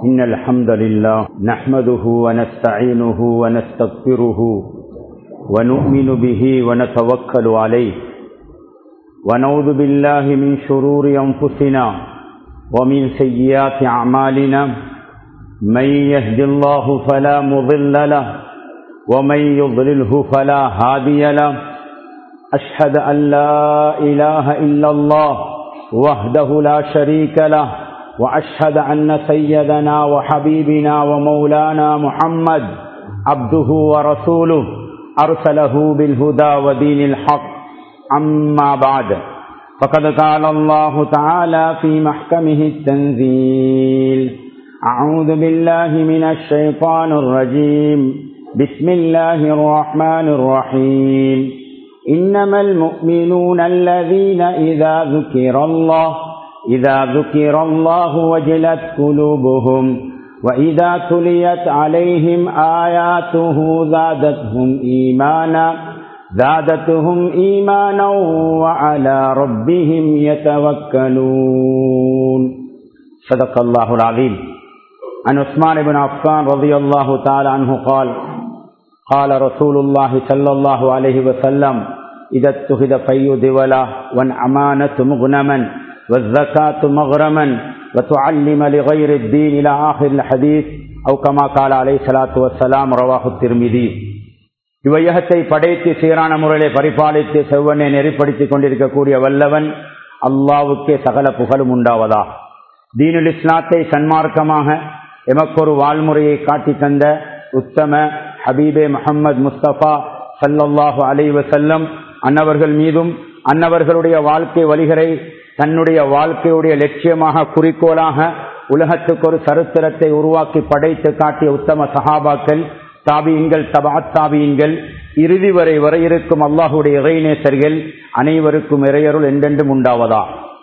إن الحمد لله نحمده ونستعينه ونستغفره ونؤمن به ونتوكل عليه ونعوذ بالله من شرور أنفسنا ومن سيئات أعمالنا من يهد الله فلا مضل له ومن يضلله فلا هادي له أشهد أن لا إله إلا الله وحده لا شريك له وأشهد أن سيدنا وحبيبنا ومولانا محمد عبده ورسوله أرسله بالهدى ودين الحق أما بعد فقد قال الله تعالى في محكمه التنزيل أعوذ بالله من الشيطان الرجيم بسم الله الرحمن الرحيم إنما المؤمنون الذين إذا ذكر الله إذا ذكر الله وجلت قلوبهم وإذا تليت عليهم آياته زادتهم إيمانا زادتهم إيمانا وعلى ربهم يتوكلون صدق الله العظيم عن عثمان بن عفان رضي الله تعالى عنه قال قال رسول الله صلى الله عليه وسلم إذا اتخذ في دولا والأمانة مغنما والزكاة مغرما وتعلم لغير الدين إلى آخر الحديث أو كما قال عليه الصلاة والسلام رواه الترمذي இவ்வையகத்தை படைத்து சீரான முறையிலே பரிபாலித்து செவ்வனை நெறிப்படுத்திக் கொண்டிருக்கக்கூடிய வல்லவன் அல்லாவுக்கே சகல புகழும் உண்டாவதா தீனுல் இஸ்லாத்தை சன்மார்க்கமாக எமக்கொரு வாழ்முறையை காட்டி தந்த உத்தம ஹபீபே முகமது முஸ்தபா சல்லல்லாஹு அலை வசல்லம் அன்னவர்கள் மீதும் அன்னவர்களுடைய வாழ்க்கை வழிகளை தன்னுடைய வாழ்க்கையுடைய லட்சியமாக குறிக்கோளாக உலகத்துக்கு ஒரு சரித்திரத்தை உருவாக்கி படைத்து காட்டிய உத்தம சஹாபாக்கள் தாபியங்கள் தபாத் தாபியங்கள் இறுதி வரை வர இருக்கும் அல்லாஹுடைய இறைநேசர்கள் அனைவருக்கும் இறையருள் என்றென்றும் உண்டாவதா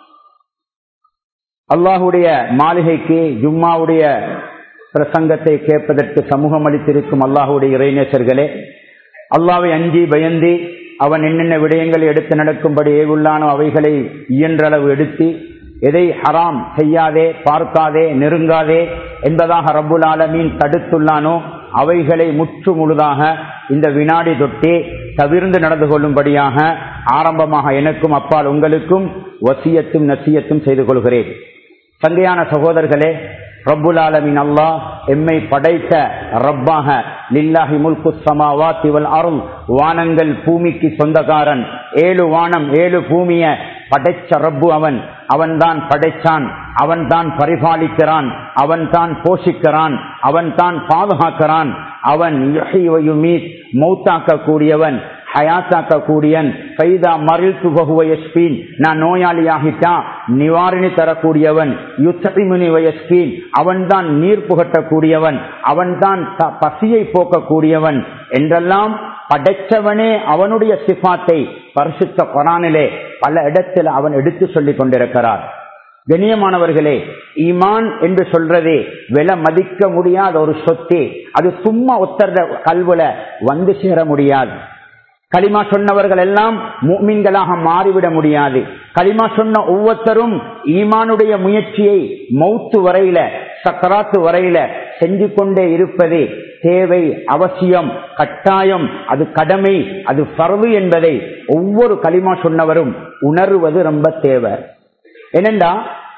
அல்லாஹுடைய மாளிகைக்கு ஜும்மாவுடைய பிரசங்கத்தை கேட்பதற்கு சமூகம் அளித்திருக்கும் அல்லாஹுடைய இறைநேசர்களே அல்லாவை அஞ்சி பயந்து அவன் என்னென்ன விடயங்களை எடுத்து நடக்கும்படி ஏவுள்ளானோ அவைகளை இயன்றளவு எடுத்து எதை ஹராம் செய்யாதே பார்க்காதே நெருங்காதே என்பதாக ரப்புல் ஆலமீன் தடுத்துள்ளானோ அவைகளை முற்று முழுதாக இந்த வினாடி தொட்டே தவிர்ந்து நடந்து கொள்ளும்படியாக ஆரம்பமாக எனக்கும் அப்பால் உங்களுக்கும் வசியத்தும் நசியத்தும் செய்து கொள்கிறேன் சந்தையான சகோதரர்களே ரப்புல் ஆலமின் அல்லாஹ் எம்மை படைத்த ரப்பாக லில்லாஹி முல்கு சமாவா திவல் அருள் வானங்கள் பூமிக்கு சொந்தக்காரன் ஏழு வானம் ஏழு பூமிய படைச்ச ரப்பு அவன் அவன்தான் படைச்சான் அவன் தான் பரிபாலிக்கிறான் அவன் தான் போஷிக்கிறான் அவன் தான் பாதுகாக்கிறான் அவன் மௌத்தாக்க கூடியவன் ஹயாத்தாக்க கூடியன் பைதா மறில் துபகுவ யஸ்பீன் நான் நோயாளி ஆகிட்டா நிவாரணி தரக்கூடியவன் யுத்தமினி வயஸ்பீன் அவன் தான் நீர் புகட்டக்கூடியவன் அவன் தான் பசியை போக்கக்கூடியவன் என்றெல்லாம் படைச்சவனே அவனுடைய சிபாத்தை பரிசுத்த கொரானிலே பல இடத்தில் அவன் எடுத்து சொல்லிக் கொண்டிருக்கிறார் கண்ணியமானவர்களே ஈமான் என்று சொல்றதே விலை மதிக்க முடியாத ஒரு சொத்தே அது சும்மா ஒத்தர கல்வுல வந்து சேர முடியாது களிமா சொன்னவர்கள் எல்லாம் மீன்களாக மாறிவிட முடியாது களிமா சொன்ன ஒவ்வொருத்தரும் ஈமானுடைய முயற்சியை மௌத்து வரையில சக்கராத்து வரையில செஞ்சு கொண்டே இருப்பதே தேவை அவசியம் கட்டாயம் அது கடமை அது பரவு என்பதை ஒவ்வொரு களிமா சொன்னவரும் உணர்வது ரொம்ப தேவை ஏனென்றா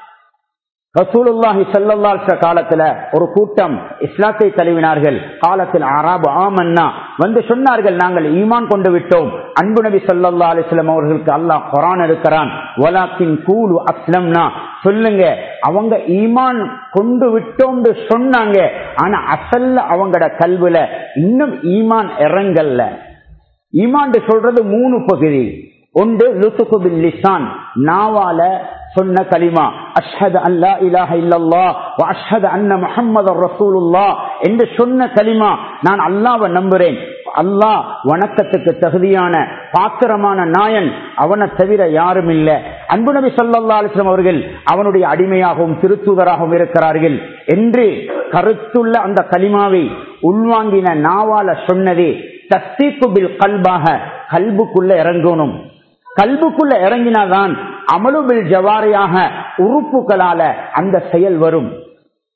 ரசூலுல்லாஹி சல்லல்லாஹ் காலத்துல ஒரு கூட்டம் இஸ்லாத்தை தழுவினார்கள் காலத்தில் ஆராபு ஆமன்னா வந்து சொன்னார்கள் நாங்கள் ஈமான் கொண்டு விட்டோம் அன்பு நபி சல்லா அலிஸ்லாம் அவர்களுக்கு அல்லாஹ் குரான் எடுக்கிறான் வலாக்கின் கூலு அஸ்லம்னா சொல்லுங்க அவங்க ஈமான் கொண்டு விட்டோம்னு சொன்னாங்க ஆனா அசல்ல அவங்களோட கல்வில இன்னும் ஈமான் இறங்கல்ல ஈமான் சொல்றது மூணு பகுதி ஒன்று லுத்துகுபில் லிசான் நாவால சொன்ன கலிமா அஷ்ஹது அல்லா இலாஹ இல்லல்லா வ அஷ்ஹது அன்ன முஹம்மது ரசூலுல்லா என்று சொன்ன கலிமா நான் அல்லாவை நம்புறேன் அல்லாஹ் வணக்கத்துக்கு தகுதியான பாத்திரமான நாயன் அவனை தவிர யாரும் இல்லை அன்பு நபி சொல்லா அலிஸ்லாம் அவர்கள் அவனுடைய அடிமையாகவும் திருத்தூதராகவும் இருக்கிறார்கள் என்று கருத்துள்ள அந்த கலிமாவை உள்வாங்கின நாவால சொன்னதே தஸ்தீக்குபில் கல்பாக கல்புக்குள்ள இறங்கணும் கல்புக்குள்ள இறங்கினாதான் அமலுபில் ஜவாரியாக உறுப்புகளால அந்த செயல் வரும்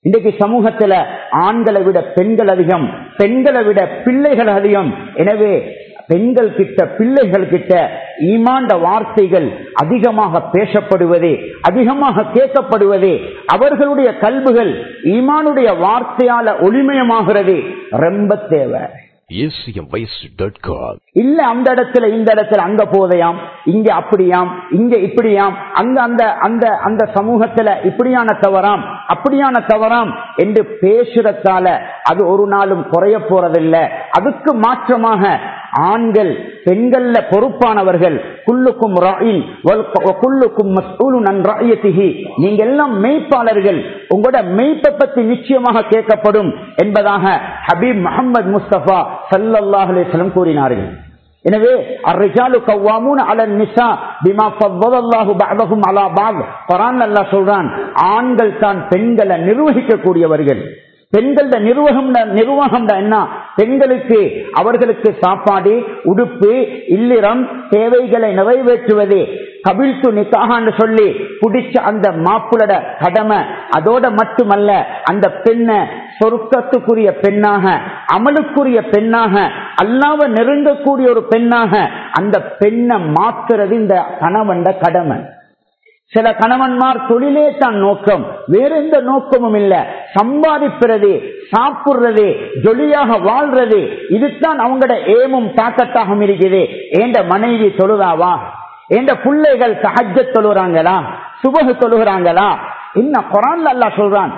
இன்றைக்கு சமூகத்துல ஆண்களை விட பெண்கள் அதிகம் பெண்களை விட பிள்ளைகள் அதிகம் எனவே பெண்கள் கிட்ட பிள்ளைகள் கிட்ட ஈமாண்ட வார்த்தைகள் அதிகமாக பேசப்படுவதே அதிகமாக கேட்கப்படுவதே அவர்களுடைய கல்விகள் ஈமானுடைய வார்த்தையால ஒளிமயமாகிறது ரொம்ப தேவை acmvoice.com. இல்ல அந்த இடத்துல இந்த இடத்துல அங்க போதையாம் இங்க அப்படியாம் இங்க இப்படியாம் அங்க அந்த அந்த அந்த சமூகத்துல இப்படியான தவறாம் அப்படியான தவறாம் என்று பேசுறதால அது ஒரு நாளும் குறைய போறதில்லை அதுக்கு மாற்றமாக ஆண்கள் பெண்கள்ல பொறுப்பானவர்கள் குல்லுக்கும் ராயின் குல்லுக்கும் மஸ்ஊலுன் அன் ராயத்திஹி நீங்க எல்லாம் மெய்ப்பாளர்கள் உங்களோட மெய்ப்பை பத்தி நிச்சயமாக கேட்கப்படும் என்பதாக ஹபீப் முகமது முஸ்தபா சல்லல்லாஹு அலைஹி வஸல்லம் கூறினார்கள் எனவே அர்ரிஜாலு கவ்வாமூன் அலன் நிசா பிமா ஃபவ்வலல்லாஹு பஅதஹும் அலா பஅத் குர்ஆன் அல்லாஹ் சொல்றான் ஆண்கள் தான் பெண்களை நிர்வகிக்க கூடியவர்கள் பெண்கள நிர்வாகம் நிர்வாகம் என்ன பெண்களுக்கு அவர்களுக்கு சாப்பாடு உடுப்பு இல்லிறம் தேவைகளை நிறைவேற்றுவது கபில்த்து நிக்காகான்னு சொல்லி பிடிச்ச அந்த மாப்பிளட கடமை அதோட மட்டுமல்ல அந்த பெண்ணை சொருக்கத்துக்குரிய பெண்ணாக அமலுக்குரிய பெண்ணாக அல்லாவ நெருங்கக்கூடிய ஒரு பெண்ணாக அந்த பெண்ணை மாத்துறது இந்த கணவன் கடமை சில கணவன்மார் தொழிலே தான் நோக்கம் வேற எந்த நோக்கமும் இல்ல சம்பாதிக்கிறது சாப்பிடுறது ஜொலியாக வாழ்றது இதுதான் அவங்களோட ஏமும் தாக்கத்தாக இருக்குது ஏண்ட மனைவி தொழுதாவா ஏண்ட பிள்ளைகள் சஹஜ தொழுகிறாங்களா சுபகு தொழுகிறாங்களா இன்னும் குரான் அல்லா சொல்றான்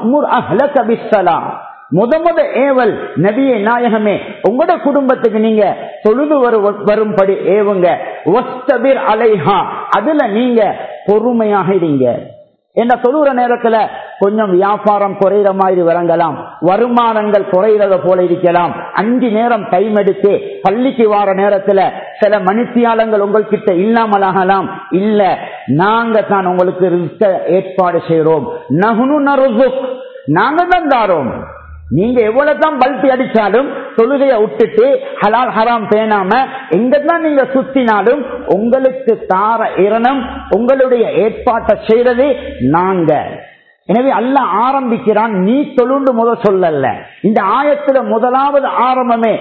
முத முத ஏவல் நபியே நாயகமே உங்களோட குடும்பத்துக்கு நீங்க தொழுது வரும்படி ஏவுங்க அலைஹா அதுல நீங்க பொறுமையாக இருங்க என்ன தொழுகிற நேரத்துல கொஞ்சம் வியாபாரம் குறையிற மாதிரி வரங்கலாம் வருமானங்கள் குறையிறத போல இருக்கலாம் அஞ்சு நேரம் டைம் எடுத்து பள்ளிக்கு வார நேரத்துல சில மனுஷியாளங்கள் உங்கள்கிட்ட இல்லாமலாகலாம் இல்ல நாங்க தான் உங்களுக்கு ஏற்பாடு செய்யறோம் நகுனு நருசுக் நாங்க தான் தாரோம் நீங்க எவ்வளவுதான் பல்ட்டி அடிச்சாலும் தொழுகைய விட்டுட்டு ஹலால் ஹராம் பேணாம எங்கதான் நீங்க சுத்தினாலும் உங்களுக்கு தார இரணம் உங்களுடைய ஏற்பாட்டை செய்யறது நாங்க எனவே அல்ல ஆரம்பிக்கிறான் நீ தொழுண்டு முத சொல்லல இந்த ஆயத்துல முதலாவது ஆரம்பமே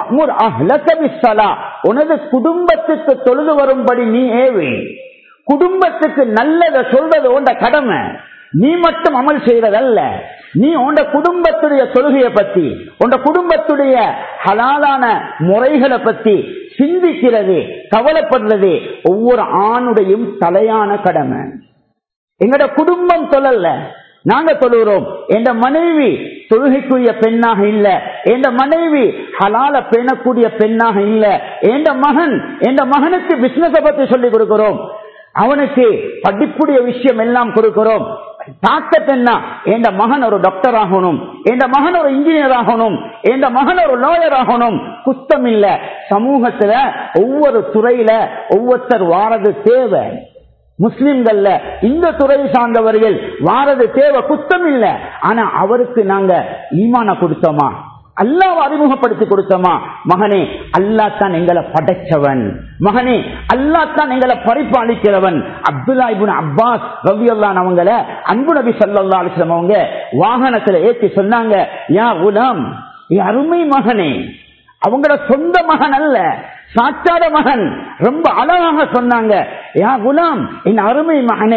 உனது குடும்பத்துக்கு தொழுது வரும்படி நீ ஏவி குடும்பத்துக்கு நல்லதை சொல்றது உண்ட கடமை நீ மட்டும் அமல் செய்யறதல்ல நீ உண்ட குடும்பத்துடைய தொழுகையை பத்தி உண்ட குடும்பத்துடைய ஹலாலான முறைகளை பத்தி சிந்திக்கிறது கவலைப்படுறது ஒவ்வொரு ஆணுடையும் தலையான கடமை எங்கட குடும்பம் தொழல்ல நாங்க தொழுகிறோம் எந்த மனைவி தொழுகைக்குரிய பெண்ணாக இல்ல எந்த மனைவி ஹலால பேணக்கூடிய பெண்ணாக இல்ல எந்த மகன் எந்த மகனுக்கு பிசினஸ் பத்தி சொல்லிக் கொடுக்கிறோம் அவனுக்கு படிப்புடைய விஷயம் எல்லாம் கொடுக்கிறோம் தாக்கத் என்ன எந்த மகன் ஒரு டாக்டர் ஆகணும் எந்த மகன் ஒரு இன்ஜினியர் ஆகணும் எந்த மகன் ஒரு லாயர் ஆகணும் குத்தம் இல்ல சமூகத்துல ஒவ்வொரு துறையில ஒவ்வொருத்தர் வாரது தேவை முஸ்லிம்கள்ல இந்த துறை சார்ந்தவர்கள் வாரது தேவை குத்தம் இல்ல ஆனா அவருக்கு நாங்க ஈமான கொடுத்தோமா அல்லாவை அறிமுகப்படுத்தி கொடுத்தோமா மகனே அல்லா தான் எங்களை படைச்சவன் மகனே அல்லா தான் எங்களை பரிபாலிக்கிறவன் அப்துல்லா இபுன் அப்பாஸ் ரவி அல்லான் அவங்கள அன்பு நபி சல்லா அலிஸ்லாம் அவங்க வாகனத்துல ஏற்றி சொன்னாங்க யா உலாம் அருமை மகனே அவங்களோட சொந்த மகன் அல்ல சாச்சாத மகன் ரொம்ப அழகாக சொன்னாங்க யா குலாம் என் அருமை மகனே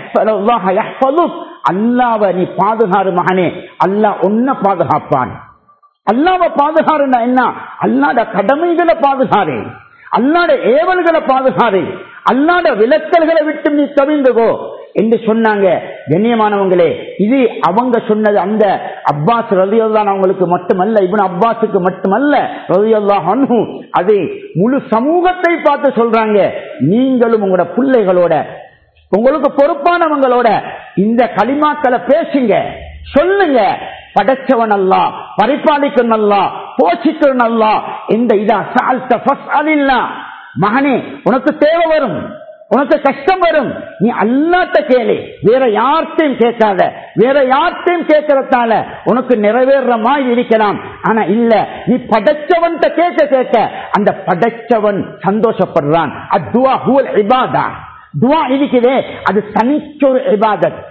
அல்லாவ நீ பாதுகாரு மகனே அல்லா உன்ன பாதுகாப்பான் அல்லாவ பாதுகாருன்னா என்ன அல்லாட கடமைகளை பாதுகாரு அல்லாட ஏவல்களை பாதுகாரு அல்லாட விளக்கல்களை விட்டு நீ தவிந்துகோ என்று சொன்னாங்க கண்ணியமானவங்களே இது அவங்க சொன்னது அந்த அப்பாஸ் ரதியல்லான் அவங்களுக்கு மட்டுமல்ல இவன் அப்பாஸுக்கு மட்டுமல்ல ரதியல்லா அனு அது முழு சமூகத்தை பார்த்து சொல்றாங்க நீங்களும் உங்களோட பிள்ளைகளோட உங்களுக்கு பொறுப்பானவங்களோட இந்த களிமாக்களை பேசுங்க சொல்லுங்க படைச்சவன் அல்லா பரிபாலிக்கும் அல்லா போஷிக்கிறன் அல்லா இந்த இதா சால்த்த மகனே உனக்கு தேவை வரும் உனக்கு கஷ்டம் வரும் நீ அல்லாட்ட கேளு வேற யார்த்தையும் கேட்காத வேற யார்த்தையும் கேட்கறதால உனக்கு நிறைவேற மாதிரி இருக்கலாம் ஆனா இல்ல நீ படைச்சவன் கேட்க கேட்க அந்த படைச்சவன் சந்தோஷப்படுறான் அத்துவா ஹூல் இபாதா துவா இருக்குதே அது தனிச்சொரு இபாதத்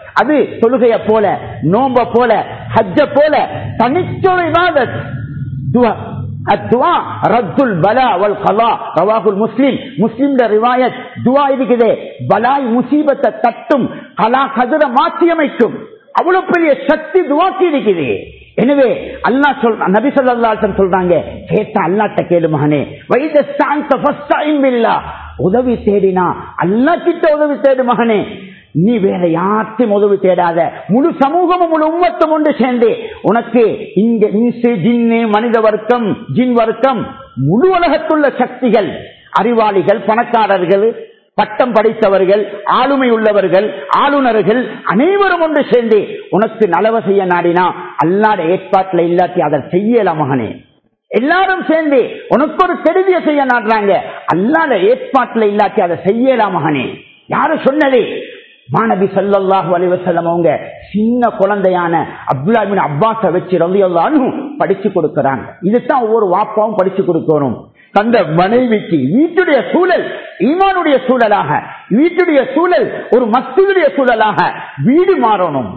அது தொழுகைய போல நோம்ப போல ஹஜ்ஜ போல தனிச்சொரு இபாதத் துவா அத்துவா ரத்துல் பலா வல் கலா ரவாகுல் முஸ்லிம் முஸ்லிம் ரிவாயத் துவா இருக்குதே பலாய் முசீபத்தை தட்டும் கலா கதிர மாற்றியமைக்கும் அவ்வளவு பெரிய சக்தி துவாக்கி இருக்குது எனவே அல்லா சொல் நபி சொல்லா சொல்றாங்க கேட்ட அல்லாட்ட கேளு மகனே வைத்த உதவி தேடினா அல்லா கிட்ட உதவி தேடு மகனே நீ வேற யார்த்தையும் உதவி தேடாத முழு சமூகமும் முழு உம்மத்தும் ஒன்று சேர்ந்து உனக்கு இங்க இன்சு ஜின்னு மனித வர்க்கம் ஜின் வர்க்கம் முழு உலகத்துள்ள சக்திகள் அறிவாளிகள் பணக்காரர்கள் பட்டம் படித்தவர்கள் ஆளுமை உள்ளவர்கள் ஆளுநர்கள் அனைவரும் ஒன்று சேர்ந்து உனக்கு நலவ செய்ய நாடினா அல்லாத ஏற்பாட்டில் இல்லாட்டி அதை செய்யல மகனே எல்லாரும் சேர்ந்து உனக்கு ஒரு கெடுதிய செய்ய நாடுறாங்க அல்லாத ஏற்பாட்டில் இல்லாட்டி அதை செய்யலாம் மகனே யாரு சொன்னதே மாணவி சல்லாஹூ அலிவசல்லம் அவங்க சின்ன குழந்தையான அப்துல்லாபின் அப்பாஸ வச்சு ரவியல்லாலும் படிச்சு கொடுக்கறாங்க இதுதான் ஒவ்வொரு வாப்பாவும் படிச்சு கொடுக்கணும் தந்த மனைவிக்கு வீட்டுடைய சூழல் ஈமானுடைய சூழலாக வீட்டுடைய சூழல் ஒரு மஸ்துடைய சூழலாக வீடு மாறணும்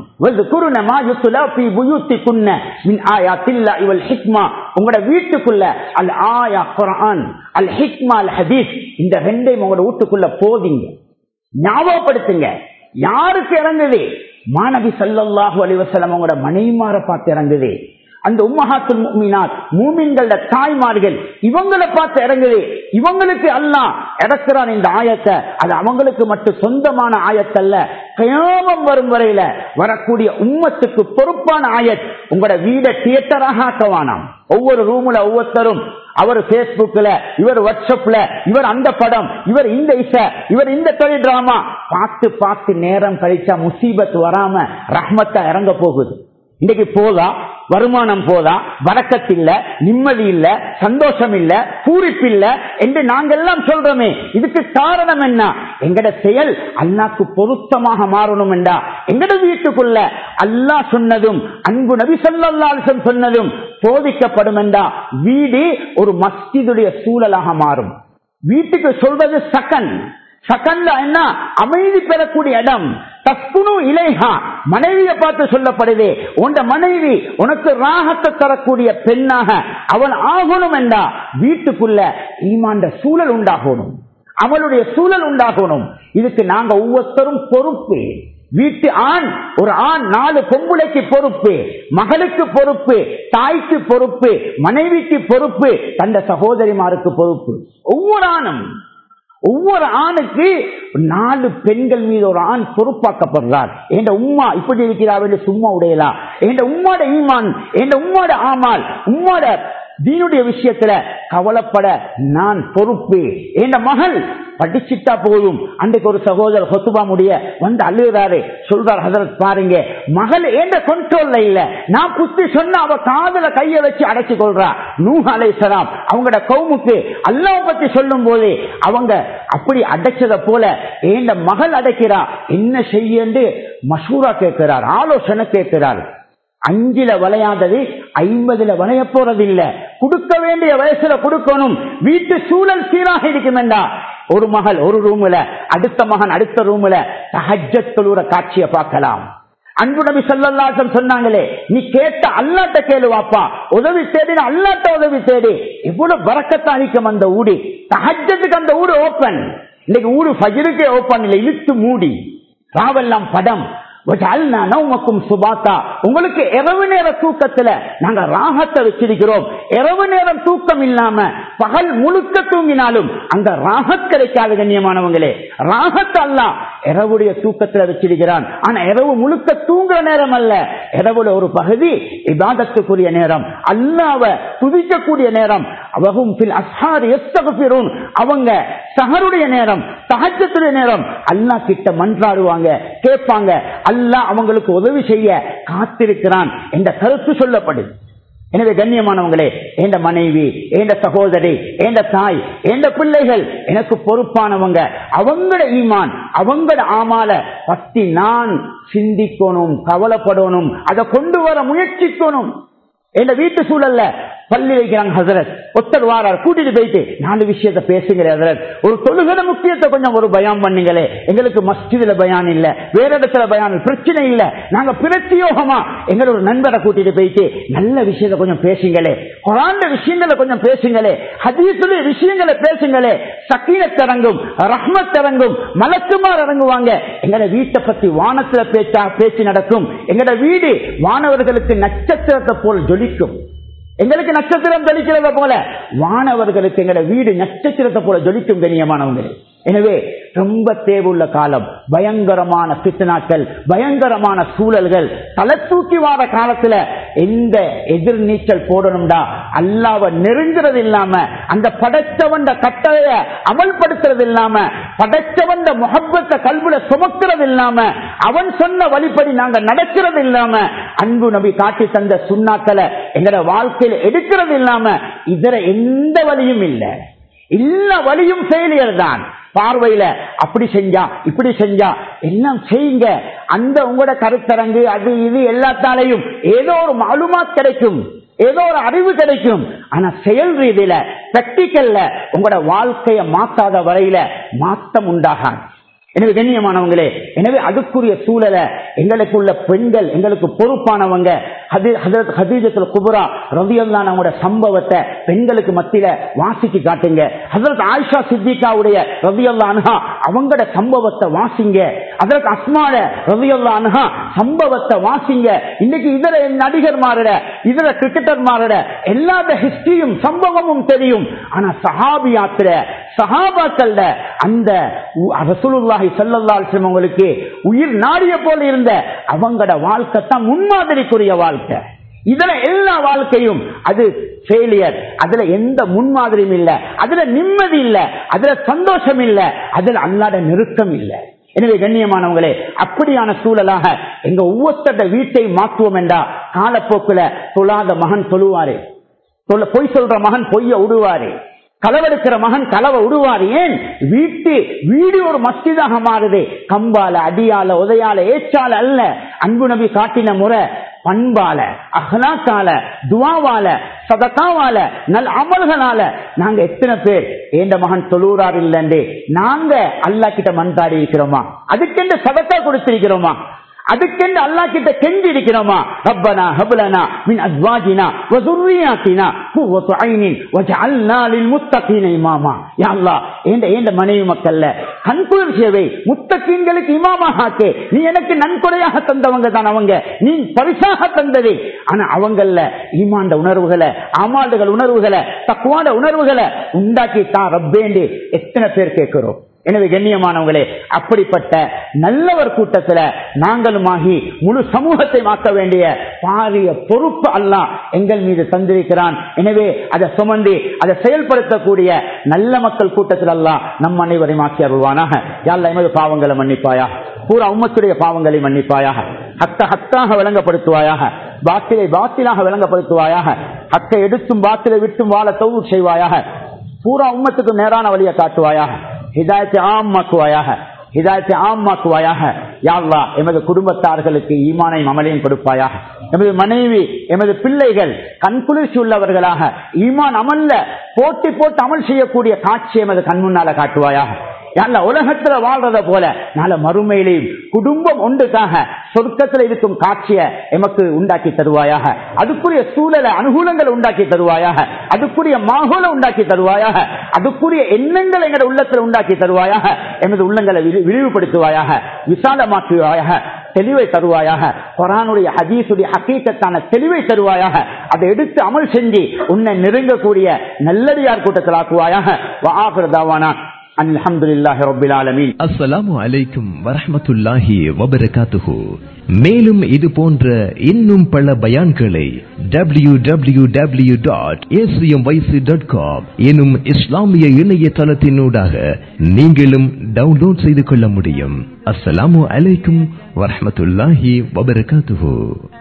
உங்களோட வீட்டுக்குள்ள அல் ஆயா குரான் அல் ஹிக்மா அல் ஹதீஸ் இந்த ரெண்டையும் உங்களோட வீட்டுக்குள்ள போதிங்க ஞாபகப்படுத்துங்க யாருக்கு இறங்குது மாணவி சல்லாஹூ அலிவசலம் அவங்களோட மனைமார பார்த்து இறங்குது அந்த உம்மஹாத்து மூமினாத் மூமின்கள தாய்மார்கள் இவங்களை பார்த்து இறங்குது இவங்களுக்கு அல்லா இறக்குறான் இந்த ஆயத்தை அது அவங்களுக்கு மட்டும் சொந்தமான ஆயத்தல்ல கயாமம் வரும் வரையில வரக்கூடிய உம்மத்துக்கு பொறுப்பான ஆயத் உங்களோட வீட தியேட்டராக ஆக்கவானாம் ஒவ்வொரு ரூம்ல ஒவ்வொருத்தரும் அவர் பேஸ்புக்ல இவர் வாட்ஸ்அப்ல இவர் அந்த படம் இவர் இந்த இசை இவர் இந்த தொழில் டிராமா பார்த்து பார்த்து நேரம் கழிச்சா முசீபத் வராம ரஹ்மத்தா இறங்க போகுது இன்னைக்கு போதா வருமானம் போதா வரக்கத்தில்ல நிம்மதி இல்ல சந்தோஷம் இல்ல பூரிப்பு இல்ல என்று நாங்கெல்லாம் சொல்றோமே இதுக்கு காரணம் என்ன எங்கட செயல் அல்லாக்கு பொருத்தமாக மாறணும் என்றா எங்கட வீட்டுக்குள்ள அல்லா சொன்னதும் அன்பு நபி சொல்லாசம் சொன்னதும் போதிக்கப்படும் என்றா வீடு ஒரு மஸ்ஜிதுடைய சூழலாக மாறும் வீட்டுக்கு சொல்றது சக்கன் சக்கன்ல என்ன அமைதி பெறக்கூடிய இடம் தஸ்குனு இலைஹா மனைவியை பார்த்து சொல்லப்படுது உண்ட மனைவி உனக்கு ராகத்தை தரக்கூடிய பெண்ணாக அவன் ஆகணும் என்றா வீட்டுக்குள்ள ஈமாண்ட சூழல் உண்டாகணும் அவளுடைய சூழல் உண்டாகணும் இதுக்கு நாங்க ஒவ்வொருத்தரும் பொறுப்பு வீட்டு ஆண் ஒரு ஆண் நாலு பொம்புளைக்கு பொறுப்பு மகளுக்கு பொறுப்பு தாய்க்கு பொறுப்பு மனைவிக்கு பொறுப்பு தந்த சகோதரிமாருக்கு பொறுப்பு ஒவ்வொரு ஆணும் ஒவ்வொரு ஆணுக்கு நாலு பெண்கள் மீது ஒரு ஆண் பொறுப்பாக்கப்படுறார் என் உம்மா இப்படி இருக்கிறார் என்று சும்மா உடையலா என் உம்மாட ஈமான் என் உம்மாட ஆமால் உம்மாட தீனுடைய விஷயத்துல கவலைப்பட நான் பொறுப்பு என் மகள் படிச்சுட்டா போதும் அன்றைக்கு ஒரு சகோதரர் ஹொத்துபா முடிய வந்து அழுகிறாரு சொல்றார் ஹசரத் பாருங்க மகள் ஏண்ட கண்ட்ரோல்ல இல்ல நான் புத்தி சொன்ன அவ காதல கைய வச்சு அடைச்சு கொள்றா நூ அலைசலாம் அவங்களோட கவுமுக்கு அல்லாஹ் பத்தி சொல்லும் போது அவங்க அப்படி அடைச்சத போல ஏண்ட மகள் அடைக்கிறா என்ன செய்ய மசூரா கேட்கிறார் ஆலோசனை கேட்கிறார் அஞ்சுல விளையாதது ஐம்பதுல விளைய போறது இல்ல கொடுக்க வேண்டிய வயசுல கொடுக்கணும் வீட்டு சூழல் சீராக இருக்குமெண்டா ஒரு மகள் ஒரு ரூம்ல அடுத்த மகன் அடுத்த ரூம்ல தஹஜத்தொழுற காட்சியை பார்க்கலாம் அன்பு நபி சொல்லல்லாசம் சொன்னாங்களே நீ கேட்ட அல்லாட்ட கேளுவாப்பா உதவி தேடி அல்லாட்ட உதவி தேடி எவ்வளவு வரக்கத்தாளிக்கும் அந்த ஊடி தஹஜத்துக்கு அந்த ஊடு ஓப்பன் இன்னைக்கு ஊடு ஃபஜருக்கே ஓப்பன் இல்லை இழுத்து மூடி ராவெல்லாம் படம் சுபாத்தா உங்களுக்கு இரவு நேர தூக்கத்துல நாங்க ராகத்தை வச்சிருக்கிறோம் இரவு நேரம் தூக்கம் இல்லாம பகல் முழுக்க தூங்கினாலும் அங்க ராகத் கிடைக்காத கண்ணியமானவங்களே ராகத் அல்ல இரவுடைய தூக்கத்துல வச்சிருக்கிறான் ஆனா இரவு முழுக்க தூங்குற நேரம் அல்ல இரவுல ஒரு பகுதி இபாதத்துக்குரிய நேரம் அல்லாவ துதிக்கக்கூடிய நேரம் அவகும் அவங்க சகருடைய நேரம் சகஜத்துடைய நேரம் அல்லா கிட்ட மன்றாடுவாங்க கேட்பாங்க அல்லா அவங்களுக்கு உதவி செய்ய காத்திருக்கிறான் என்ற கருத்து சொல்லப்படுது எனவே கண்ணியமானவங்களே எந்த மனைவி எந்த சகோதரி எந்த தாய் எந்த பிள்ளைகள் எனக்கு பொறுப்பானவங்க அவங்களோட ஈமான் அவங்களோட ஆமால பத்தி நான் சிந்திக்கணும் கவலைப்படணும் அதை கொண்டு வர முயற்சிக்கணும் என் வீட்டு சூழல்ல பள்ளி வைக்கிறாங்க ஹசரத் ஒத்தர் வாரார் கூட்டிட்டு போயிட்டு நாலு விஷயத்த பேசுகிற ஹசரத் ஒரு தொழுகட முக்கியத்தை கொஞ்சம் ஒரு பயான் பண்ணீங்களே எங்களுக்கு மஸ்ஜிதுல பயான் இல்ல வேற இடத்துல பயான் இல்ல. பிரச்சனை இல்ல நாங்க பிரத்தியோகமா எங்களோட நண்பரை கூட்டிட்டு போயிட்டு நல்ல விஷயத்த கொஞ்சம் பேசுங்களே குரான் விஷயங்களை கொஞ்சம் பேசுங்களே ஹதீசுடைய விஷயங்களை பேசுங்களே சக்கீனத் இறங்கும் ரஹ்மத் இறங்கும் மலக்குமார் இறங்குவாங்க எங்கட வீட்டை பத்தி வானத்துல பேச்சா பேச்சு நடக்கும் எங்கட வீடு வானவர்களுக்கு நட்சத்திரத்தை போல் ஜொலிக்கும் எங்களுக்கு நட்சத்திரம் ஜொலிக்கிறத போல வானவர்களுக்கு எங்கட வீடு நட்சத்திரத்தை போல ஜொலிக்கும் கண்ணியமானவங்களே எனவே ரொம்ப தேவையுள்ள காலம் பயங்கரமான பித்தனாக்கள் பயங்கரமான சூழல்கள் தலை தூக்கி வார காலத்துல எந்த எதிர்நீச்சல் போடணும்டா அல்லாவ நெருங்குறது இல்லாம அந்த படைச்சவன் கட்டளைய அமல்படுத்துறது இல்லாம படைச்சவன் முகப்பத்தை கல்வில சுமக்கிறது இல்லாம அவன் சொன்ன வழிப்படி நாங்க நடக்கிறது இல்லாம அன்பு நபி காட்டி தந்த சுண்ணாக்களை எங்கட வாழ்க்கையில எடுக்கிறது இல்லாம இதர எந்த வழியும் இல்லை எல்லா வழியும் ஃபெயிலியர் தான் பார்வையில அப்படி செஞ்சா இப்படி செஞ்சா எல்லாம் செய்யுங்க அந்த உங்களோட கருத்தரங்கு அது இது எல்லாத்தாலையும் ஏதோ ஒரு மாலுமாத் கிடைக்கும் ஏதோ ஒரு அறிவு கிடைக்கும் ஆனா செயல் ரீதியில பிராக்டிக்கல்ல உங்களோட வாழ்க்கைய மாத்தாத வரையில மாத்தம் உண்டாகாது எனவே கண்ணியமானவங்களே எனவே அதுக்குரிய சூழலை எங்களுக்குள்ள பெண்கள் எங்களுக்கு பொறுப்பானவங்க ஹதீஜத்துல குபுரா ரவியல்லான அவங்களோட சம்பவத்தை பெண்களுக்கு மத்தியில வாசிக்கு காட்டுங்க ஹசரத் ஆயிஷா சித்திகாவுடைய ரவியல்லா அனுகா அவங்களோட சம்பவத்தை வாசிங்க அதற்கு அஸ்மாட ரவியல்லா அனுகா சம்பவத்தை வாசிங்க இன்னைக்கு இதர நடிகர் மாறிட இதர கிரிக்கெட்டர் மாறிட எல்லாத ஹிஸ்டரியும் சம்பவமும் தெரியும் ஆனா சஹாபியாத்திர சஹாபாக்கள் அந்த ரசூலுல்லாஹி ஸல்லல்லாஹு அலைஹி வஸல்லம் உங்களுக்கு உயிர் நாடிய போல இருந்த அவங்களோட வாழ்க்கை தான் முன்மாதிரிக்குரிய வாழ்க்கை இதுல எல்லா வாழ்க்கையும் அது ஃபெயிலியர் அதுல எந்த முன்மாதிரியும் இல்ல அதுல நிம்மதி இல்ல அதுல சந்தோஷம் இல்ல அதுல அல்லாட நெருக்கம் இல்ல எனவே கண்ணியமானவங்களே அப்படியான சூழலாக எங்க ஒவ்வொருத்தட வீட்டை மாற்றுவோம் என்றா காலப்போக்குல தொழாத மகன் தொழுவாரு சொல்ல பொய் சொல்ற மகன் பொய்ய விடுவாரு களவெடுக்கிற மகன் களவை விடுவார் ஏன் வீட்டு வீடு ஒரு மஸ்ஜிதாக மாறுது கம்பால அடியால உதையால ஏச்சால அல்ல அன்பு நபி காட்டின முறை பண்பால அஹ்லாக்கால துவாவால சதக்காவால நல் அமல்களால நாங்க எத்தனை பேர் ஏண்ட மகன் தொழுறார் இல்லண்டே நாங்க அல்லா கிட்ட மன்றாடி இருக்கிறோமா அதுக்கென்று சதக்கா கொடுத்திருக்கிறோமா அதுக்கென்று அல்லா கிட்ட கெஞ்சி இருக்கிறோமா ரப்பனா ஹபலனா மின் அஸ்வாஜினா வசுர்ரியாத்தினா குவத்து ஐனின் வஜஅல்னா லில் முத்தகீன இமாமா யா அல்லாஹ் ஏண்ட ஏண்ட மனைவி மக்கள்ல கண்குளிர் சேவை முத்தகீன்களுக்கு இமாமாக ஆக்கு நீ எனக்கு நன்கொடையாக தந்தவங்க தான் அவங்க நீ பரிசாக தந்ததே ஆனா அவங்கள ஈமாண்ட உணர்வுகளை ஆமாண்டுகள் உணர்வுகளை தக்குவாட உணர்வுகளை உண்டாக்கி தான் ரப்பேண்டு எத்தனை பேர் கேட்கிறோம் எனவே கண்ணியமானவங்களே அப்படிப்பட்ட நல்லவர் கூட்டத்துல நாங்களுமாகி முழு சமூகத்தை மாற்ற வேண்டிய பாரிய பொறுப்பு அல்லாஹ் எங்கள் மீது தந்திருக்கிறான் எனவே அதை சுமந்து அதை செயல்படுத்தக்கூடிய நல்ல மக்கள் கூட்டத்தில் அல்லாஹ் நம் அனைவரையும் ஆக்கி அருள்வானாக யாழ்ல எமது பாவங்களை மன்னிப்பாயா பூரா உம்மத்துடைய பாவங்களை மன்னிப்பாயாக ஹத்த ஹத்தாக விளங்கப்படுத்துவாயாக பாத்திலை பாத்திலாக விளங்கப்படுத்துவாயாக ஹத்தை எடுத்தும் பாத்திலை விட்டும் வாழ தௌவு செய்வாயாக பூரா உம்மத்துக்கு நேரான வழியை காட்டுவாயாக ஹிதாயத்தை ஆமாக்குவாயாக ஹிதாயத்தை ஆமாக்குவாயாக யாழ்லா எமது குடும்பத்தார்களுக்கு ஈமானையும் அமலையும் கொடுப்பாயாக எமது மனைவி எமது பிள்ளைகள் கண்குளிர்ச்சி உள்ளவர்களாக ஈமான் அமல்ல போட்டி போட்டு அமல் செய்யக்கூடிய காட்சி எமது கண் முன்னால காட்டுவாயாக யாழ்லா உலகத்துல வாழ்றத போல நாள மறுமையிலையும் குடும்பம் ஒன்றுக்காக சொர்க்கத்தில் இருக்கும் காட்சியை எமக்கு உண்டாக்கி தருவாயாக அதுக்குரிய சூழலை அனுகூலங்களை உண்டாக்கி தருவாயாக அதுக்குரிய மாகோல உண்டாக்கி தருவாயாக அதுக்குரிய எண்ணங்களை எங்களோட உள்ளத்தில் உண்டாக்கி தருவாயாக எமது உள்ளங்களை விரி- விரிவுபடுத்துவாயாக விசாலமாக்குவாயாக தெளிவை தருவாயாக குரானுடைய ஹதீசுடைய ஹக்கீக்கத்தான தெளிவை தருவாயாக அதை எடுத்து அமல் செஞ்சு உன்னை நெருங்கக்கூடிய நல்லடியார் கூட்டத்தில் ஆக்குவாயாக வாபிரதாவானா அல்ஹம்துலில்லாஹி ரப்பில் ஆலமீன் அஸ்ஸலாமு அலைக்கும் வரஹ்மத்துல்லாஹி வபரகாத்துஹு மேலும் இது போன்ற இன்னும் பல பயான்களை W W W dot dot com எனும் இஸ்லாமிய இணையதளத்தினூடாக நீங்களும் டவுன்லோட் செய்து கொள்ள முடியும் அஸ்ஸலாமு அலைக்கும் வரஹ்மத்துல்லாஹி வபரகாத்துஹு